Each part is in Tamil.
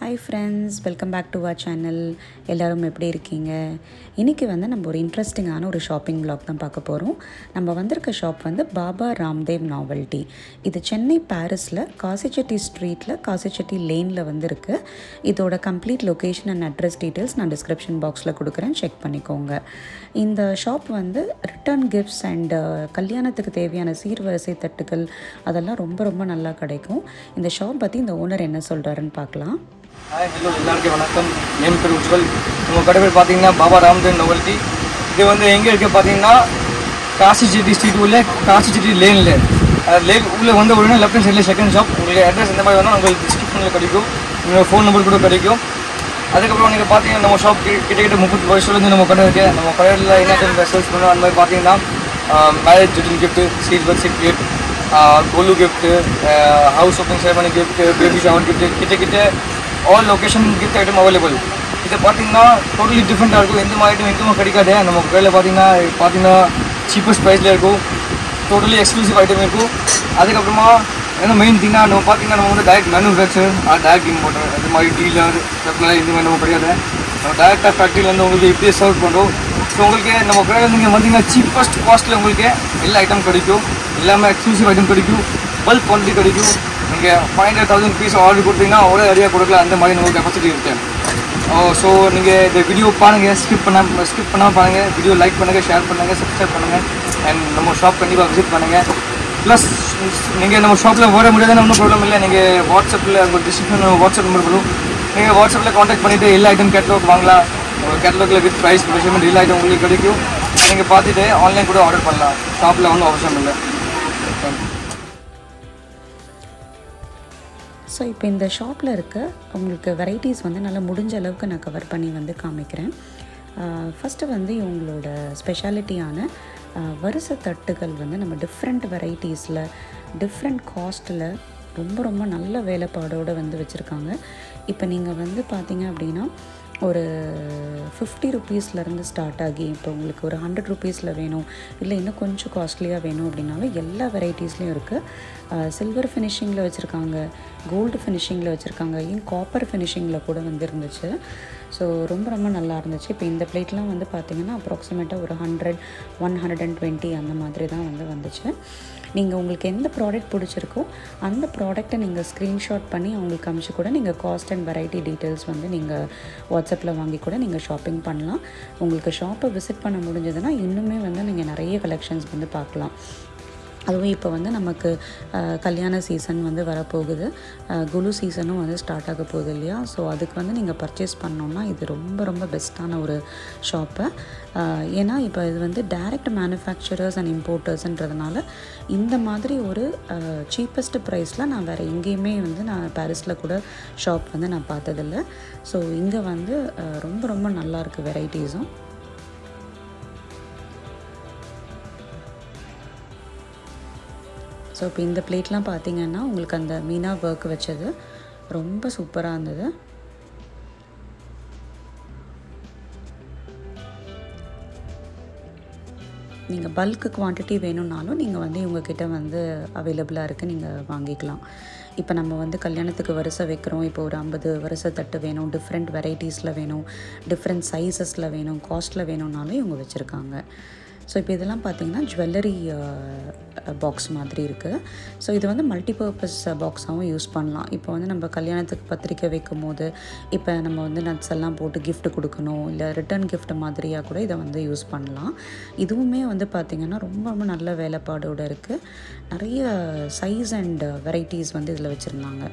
hi friends welcome back to our channel எல்லோரும் எப்படி இருக்கீங்க இன்றைக்கி வந்து நம்ம ஒரு இன்ட்ரெஸ்டிங்கான ஒரு ஷாப்பிங் vlog தான் பார்க்க போகிறோம் நம்ம வந்திருக்க ஷாப் வந்து பாபா ராம்தேவ் நாவல்ட்டி இது சென்னை பாரிஸில் காசிச்செட்டி ஸ்ட்ரீட்டில் காசிச்செட்டி லேனில் வந்து இருக்குது இதோட complete location and address details நான் டிஸ்கிரிப்ஷன் பாக்ஸில் கொடுக்குறேன் செக் பண்ணிக்கோங்க இந்த ஷாப் வந்து ரிட்டர்ன் கிஃப்ட்ஸ் அண்ட் கல்யாணத்துக்கு தேவையான சீர்வரிசை தட்டுகள் அதெல்லாம் ரொம்ப ரொம்ப நல்லா கிடைக்கும் இந்த ஷாப் பற்றி இந்த ஓனர் என்ன சொல்கிறாருன்னு பார்க்கலாம் ஹாய் ஹலோ எல்லாருக்கும் வணக்கம் என் பேர் உஜ்வல் உங்கள் கடை பேர் பார்த்தீங்கன்னா பாபா ராம்தேவ் நோவல்ட்டி இது வந்து எங்கே இருக்குது பார்த்தீங்கன்னா காசி செட்டி ஸ்ட்ரீட் உள்ள காசி செட்டி லேனில் லேக் உள்ளே வந்த உடனே லெஃப்ட் ஹேண்ட் சைடில் செகண்ட் ஷாப் உங்களுக்கு அட்ரஸ் எந்த மாதிரி வேணும் உங்களுக்கு டிஸ்கிரிப்ஷனில் கிடைக்கும் உங்களோட ஃபோன் நம்பர் கூட கிடைக்கும் அதுக்கப்புறம் நீங்கள் பார்த்தீங்கன்னா நம்ம ஷாப் கிட்டத்தட்ட முப்பது வருஷத்துலேருந்து நம்ம கடை இருக்குது நம்ம கடையில் என்ன டைம் சேல்ஸ் பண்ணுறோம் அந்த மாதிரி பார்த்தீங்கன்னா மேரேஜ் ஜுட்டின் கிஃப்ட்டு சீட் பர்த் சீட் gift Golu gift house opening ceremony gift baby shower gift கிட்ட கிட்ட all location gift item available இது பார்த்தீங்கன்னா டோட்டலி டிஃப்ரெண்ட்டாக இருக்கும் எந்த மாதிரி ஐட்டம் எங்கேயுமே கிடைக்காது நம்ம கடையில் பார்த்தீங்கன்னா பார்த்தீங்கன்னா சீப்பஸ்ட் ப்ரைஸில் இருக்கும் டோட்டலி எக்ஸ்க்ளூசிவ் ஐட்டம் இருக்கும் அதுக்கப்புறமா ஏன்னா மெயின் திங்காக நம்ம பார்த்தீங்கன்னா நம்ம வந்து டேரக்ட் மேனுஃபேக்சர் டேரக்ட் இம்போர்ட்டர் அது மாதிரி டீலர் சப்ளை இந்த மாதிரி நம்ம கிடையாது நம்ம டேரெக்டாக ஃபேக்ட்ரியிலேருந்து உங்களுக்கு இப்படியே சர்வ் பண்ணுறோம் ஸோ உங்களுக்கு நம்ம கடையில் நீங்கள் வந்தீங்கன்னா சீப்பஸ்ட் காஸ்ட்டில் உங்களுக்கு எல்லா ஐட்டம் கிடைக்கும் எல்லாமே எக்ஸ்க்ளூசிவ் ஐட்டம் கிடைக்கும் பல்க் குவான்டிட்டி கிடைக்கும் நீங்கள் five hundred thousand piece order கொடுத்தீங்கன்னா ஒரே அடியாக கொடுக்கலாம் அந்த மாதிரி நம்ம கெப்பாசிட்டி இருக்குது ஸோ நீங்கள் இந்த வீடியோ பாருங்கள் ஸ்கிப் பண்ண ஸ்கிப் பண்ணாமல் பாருங்கள் வீடியோ லைக் பண்ணுங்கள் ஷேர் பண்ணுங்கள் சப்ஸ்கிரைப் பண்ணுங்கள் அண்ட் நம்ம ஷாப் கண்டிப்பாக விசிட் பண்ணுங்கள் ப்ளஸ் நீங்கள் நம்ம ஷாப்பில் வர முடியாதுன்னு ஒன்றும் ப்ராப்ளம் இல்லை நீங்கள் வாட்ஸ்அப்பில் உங்கள் டிஸ்கிரிப்ஷன் வாட்ஸ்அப் நம்பர் வரும் நீங்கள் வாட்ஸ்அப்பில் காண்டாக்ட் பண்ணிவிட்டு எல்லா ஐட்டம் கேட்லாக் வாங்கலாம் கேட்லாகில் வித் ப்ரைஸ் மெஷர்மெண்ட் எல்லா ஐட்டம் உங்களுக்கு கிடைக்கும் நீங்கள் பார்த்துட்டு ஆன்லைன் கூட ஆர்டர் பண்ணலாம் ஷாப்பில் ஒன்றும் அவசியம் இல்லை தேங்க்யூ ஸோ இப்போ இந்த ஷாப்பில் இருக்க உங்களுக்கு வெரைட்டிஸ் வந்து நல்லா முடிஞ்ச அளவுக்கு நான் கவர் பண்ணி வந்து காமிக்கிறேன் ஃபஸ்ட்டு வந்து இவங்களோட ஸ்பெஷாலிட்டியான வருச தட்டுகள் வந்து நம்ம டிஃப்ரெண்ட் வெரைட்டிஸில் டிஃப்ரெண்ட் காஸ்ட்டில் ரொம்ப ரொம்ப நல்ல வேலைப்பாடோடு வந்து வச்சுருக்காங்க இப்போ நீங்கள் வந்து பார்த்தீங்க அப்படின்னா ஒரு ஃபிஃப்டி ருப்பீஸ்லேருந்து ஸ்டார்ட் ஆகி இப்போ உங்களுக்கு ஒரு ஹண்ட்ரட் ருப்பீஸில் வேணும் இல்லை இன்னும் கொஞ்சம் காஸ்ட்லியாக வேணும் அப்படின்னாலும் எல்லா வெரைட்டிஸ்லேயும் இருக்குது சில்வர் ஃபினிஷிங்கில் வச்சுருக்காங்க கோல்டு ஃபினிஷிங்கில் வச்சுருக்காங்க ஏன் காப்பர் ஃபினிஷிங்கில் கூட வந்து இருந்துச்சு ஸோ ரொம்ப ரொம்ப நல்லா இருந்துச்சு இப்போ இந்த பிளேட்லாம் வந்து பார்த்திங்கன்னா அப்ராக்சிமேட்டாக ஒரு hundred one hundred and twenty அந்த மாதிரி தான் வந்து வந்துச்சு நீங்கள் உங்களுக்கு எந்த ப்ராடக்ட் பிடிச்சிருக்கோ அந்த ப்ராடக்ட்டை நீங்கள் ஸ்க்ரீன்ஷாட் பண்ணி அவங்களுக்கு அமிச்சு கூட நீங்கள் காஸ்ட் அண்ட் வெரைட்டி டீட்டெயில்ஸ் வந்து நீங்கள் வாட்ஸ்அப்பில் வாங்கி கூட நீங்கள் ஷாப்பிங் பண்ணலாம் உங்களுக்கு ஷாப்பை விசிட் பண்ண முடிஞ்சதுன்னா இன்னுமே வந்து நீங்கள் நிறைய கலெக்ஷன்ஸ் வந்து பார்க்கலாம் அதுவும் இப்போ வந்து நமக்கு கல்யாண சீசன் வந்து வரப்போகுது குலு சீசனும் வந்து ஸ்டார்ட் ஆக போகுது இல்லையா ஸோ அதுக்கு வந்து நீங்கள் பர்ச்சேஸ் பண்ணோன்னா இது ரொம்ப ரொம்ப பெஸ்ட்டான ஒரு ஷாப்பு ஏன்னா இப்போ இது வந்து டைரக்ட் மேனுஃபேக்சரர்ஸ் அண்ட் இம்போர்ட்டர்ஸ்ன்றதுனால இந்த மாதிரி ஒரு சீப்பஸ்ட் ப்ரைஸில் நான் வேறு எங்கேயுமே வந்து நான் பாரிஸில் கூட ஷாப் வந்து நான் பார்த்ததில்ல ஸோ இங்கே வந்து ரொம்ப ரொம்ப நல்லாயிருக்கு வெரைட்டிஸும் ஸோ இப்போ இந்த பிளேட்லாம் பார்த்தீங்கன்னா உங்களுக்கு அந்த மீனா ஒர்க் வச்சது ரொம்ப சூப்பராக இருந்தது நீங்கள் பல்க்கு குவான்டிட்டி வேணும்னாலும் நீங்கள் வந்து இவங்கக்கிட்ட வந்து அவைலபிளாக இருக்குது நீங்கள் வாங்கிக்கலாம் இப்போ நம்ம வந்து கல்யாணத்துக்கு வரிசை வைக்கிறோம் இப்போ ஒரு ஐம்பது வரிசை தட்டு வேணும் டிஃப்ரெண்ட் வெரைட்டிஸில் வேணும் டிஃப்ரெண்ட் சைஸஸில் வேணும் காஸ்ட்டில் வேணும்னாலும் இவங்க வச்சுருக்காங்க ஸோ இப்போ இதெல்லாம் பார்த்தீங்கன்னா ஜுவல்லரி பாக்ஸ் மாதிரி இருக்குது ஸோ இது வந்து மல்டிபர்பஸ் பாக்ஸாகவும் யூஸ் பண்ணலாம் இப்போ வந்து நம்ம கல்யாணத்துக்கு பத்திரிக்கை வைக்கும் போது இப்போ நம்ம வந்து நட்ஸ் எல்லாம் போட்டு கிஃப்ட் கொடுக்கணும் இல்லை ரிட்டர்ன் கிஃப்ட் மாதிரியாக கூட இதை வந்து யூஸ் பண்ணலாம் இதுவுமே வந்து பார்த்திங்கன்னா ரொம்ப ரொம்ப நல்ல வேலைப்பாடோடு இருக்குது நிறைய சைஸ் அண்ட் வெரைட்டிஸ் வந்து இதில் வச்சுருந்தாங்க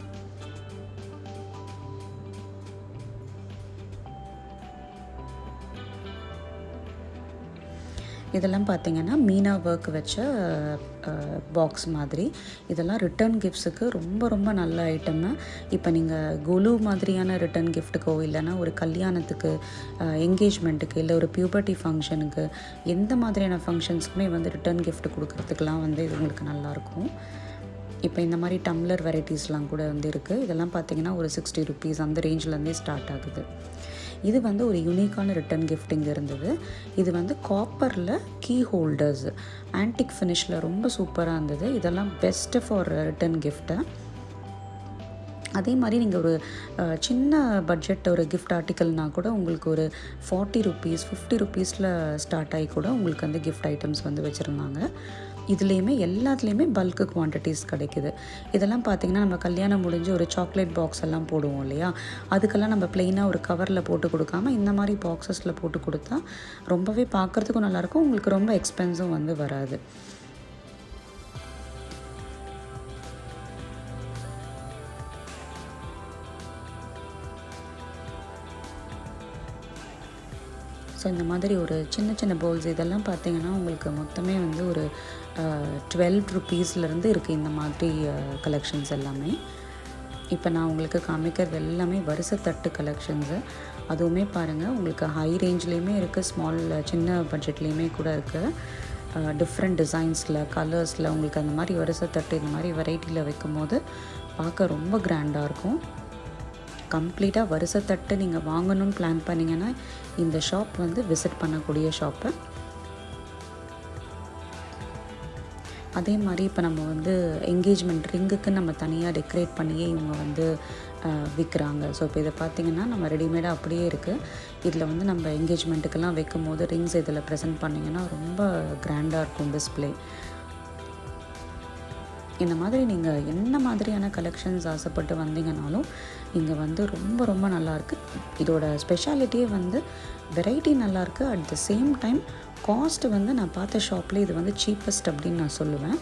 இதெல்லாம் பார்த்திங்கன்னா மீனா ஒர்க் வச்ச பாக்ஸ் மாதிரி இதெல்லாம் ரிட்டர்ன் கிஃப்ட்ஸுக்கு ரொம்ப ரொம்ப நல்ல ஐட்டமு இப்போ நீங்கள் குலு மாதிரியான ரிட்டர்ன் கிஃப்ட்டுக்கோ இல்லைனா ஒரு கல்யாணத்துக்கு என்கேஜ்மெண்ட்டுக்கு இல்லை ஒரு பியூபர்ட்டி ஃபங்க்ஷனுக்கு எந்த மாதிரியான ஃபங்க்ஷன்ஸுக்குமே வந்து ரிட்டர்ன் கிஃப்ட் கொடுக்கறதுக்கெலாம் வந்து இது உங்களுக்கு நல்லாயிருக்கும் இப்போ இந்த மாதிரி டம்ளர் வெரைட்டிஸ்லாம் கூட வந்து இருக்குது இதெல்லாம் பார்த்தீங்கன்னா ஒரு சிக்ஸ்டி ருபீஸ் அந்த ரேஞ்சிலேருந்தே ஸ்டார்ட் ஆகுது இது வந்து ஒரு யூனிக்கான ரிட்டன் கிஃப்ட் இங்கே இருந்தது இது வந்து காப்பரில் கீ ஹோல்டர்ஸ் ஆன்டிக் ஃபினிஷில் ரொம்ப சூப்பராக இருந்தது இதெல்லாம் பெஸ்ட்டு ஃபார் ரிட்டன் கிஃப்ட்டு அதே மாதிரி நீங்கள் ஒரு அஹ், சின்ன பட்ஜெட் ஒரு கிஃப்ட் ஆர்டிக்கல்னால் கூட உங்களுக்கு ஒரு ஃபார்ட்டி ருபீஸ் ஃபிஃப்டி ருபீஸில் ஸ்டார்ட் ஆகி கூட உங்களுக்கு வந்து கிஃப்ட் ஐட்டம்ஸ் வந்து வச்சுருந்தாங்க இதுலேயுமே எல்லாத்துலேயுமே பல்க்கு குவான்டிட்டிஸ் கிடைக்குது இதெல்லாம் பார்த்தீங்கன்னா நம்ம கல்யாணம் முடிஞ்சு ஒரு சாக்லேட் பாக்ஸ் எல்லாம் போடுவோம் இல்லையா அதுக்கெல்லாம் நம்ம ப்ளெயினாக ஒரு கவரில் போட்டு கொடுக்காம இந்த மாதிரி பாக்ஸஸில் போட்டு கொடுத்தா ரொம்பவே பார்க்குறதுக்கும் நல்லாயிருக்கும் உங்களுக்கு ரொம்ப எக்ஸ்பென்ஸும் வந்து வராது ஸோ இந்த மாதிரி ஒரு சின்ன சின்ன பவுல்ஸ் இதெல்லாம் பார்த்தீங்கன்னா உங்களுக்கு மொத்தமே வந்து ஒரு டுவெல் ருப்பீஸ்லேருந்து இருக்குது இந்த மாதிரி கலெக்ஷன்ஸ் எல்லாமே இப்போ நான் உங்களுக்கு காமிக்கிறது எல்லாமே வரிசை தட்டு கலெக்ஷன்ஸு அதுவுமே பாருங்கள் உங்களுக்கு ஹை ரேஞ்ச்லேயுமே இருக்குது ஸ்மால் சின்ன பட்ஜெட்லேயுமே கூட இருக்குது டிஃப்ரெண்ட் டிசைன்ஸில் கலர்ஸில் உங்களுக்கு அந்த மாதிரி வரிசை தட்டு இந்த மாதிரி வெரைட்டியில் வைக்கும் போது பார்க்க ரொம்ப கிராண்டாக இருக்கும் கம்ப்ளீட்டாக வருஷத்தட்டு நீங்கள் வாங்கணும்னு பிளான் பண்ணிங்கன்னா இந்த ஷாப் வந்து விசிட் பண்ணக்கூடிய ஷாப்பு அதே மாதிரி இப்போ நம்ம வந்து என்கேஜ்மெண்ட் ரிங்குக்கு நம்ம தனியாக டெக்கரேட் பண்ணியே இவங்க வந்து விற்கிறாங்க ஸோ இப்போ இதை பார்த்தீங்கன்னா நம்ம ரெடிமேடாக அப்படியே இருக்குது இதில் வந்து நம்ம என்கேஜ்மெண்ட்டுக்கெல்லாம் வைக்கும் போது ரிங்ஸ் இதில் ப்ரெசென்ட் பண்ணிங்கன்னா ரொம்ப கிராண்டாக இருக்கும் டிஸ்பிளே இந்த மாதிரி நீங்கள் என்ன மாதிரியான கலெக்ஷன்ஸ் ஆசைப்பட்டு வந்தீங்கனாலும் இங்கே வந்து ரொம்ப ரொம்ப நல்லாயிருக்கு இதோட ஸ்பெஷாலிட்டியே வந்து வெரைட்டி நல்லாயிருக்கு at the same time cost வந்து நான் பார்த்த ஷாப்பில் இது வந்து சீப்பஸ்ட் அப்படின்னு நான் சொல்லுவேன்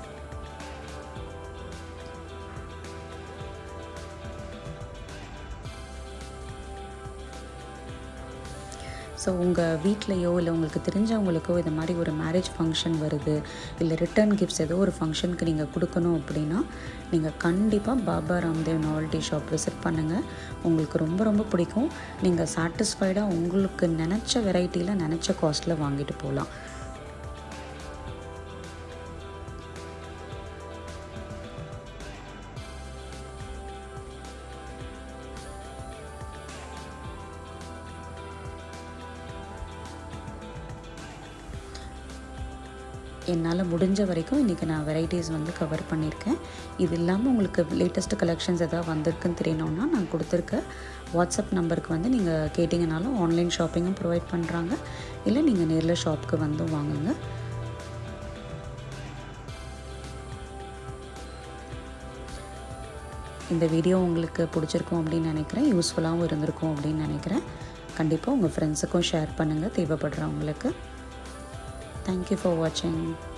ஸோ உங்கள் வீட்லேயோ இல்லை உங்களுக்கு தெரிஞ்சவங்களுக்கோ இது மாதிரி ஒரு மேரேஜ் ஃபங்க்ஷன் வருது இல்லை ரிட்டர்ன் கிஃப்ட்ஸ் ஏதோ ஒரு ஃபங்க்ஷனுக்கு நீங்கள் கொடுக்கணும் அப்படின்னா நீங்கள் கண்டிப்பாக Baba Ramdev novelty shop visit பண்ணுங்கள் உங்களுக்கு ரொம்ப ரொம்ப பிடிக்கும் நீங்கள் சாட்டிஸ்ஃபைடாக உங்களுக்கு நினச்ச வெரைட்டியில் நினச்ச காஸ்ட்டில் வாங்கிட்டு போகலாம் என்னால் முடிஞ்ச வரைக்கும் இன்றைக்கி நான் வெரைட்டிஸ் வந்து கவர் பண்ணியிருக்கேன் இது இல்லாமல் உங்களுக்கு லேட்டஸ்ட் கலெக்ஷன்ஸ் எதாவது வந்திருக்குன்னு தெரியணுன்னா நான் கொடுத்துருக்க வாட்ஸ்அப் நம்பருக்கு வந்து நீங்கள் கேட்டிங்கனாலும் ஆன்லைன் ஷாப்பிங்கும் ப்ரொவைட் பண்ணுறாங்க இல்லை நீங்கள் நேரில் ஷாப்புக்கு வந்தும் வாங்குங்க இந்த வீடியோ உங்களுக்கு பிடிச்சிருக்கும் அப்படின்னு நினைக்கிறேன் யூஸ்ஃபுல்லாகவும் இருந்திருக்கும் அப்படின்னு நினைக்கிறேன் கண்டிப்பாக உங்கள் ஃப்ரெண்ட்ஸுக்கும் ஷேர் பண்ணுங்கள் தேவைப்படுறவங்களுக்கு தேங்க்யூ ஃபார் வாட்சிங்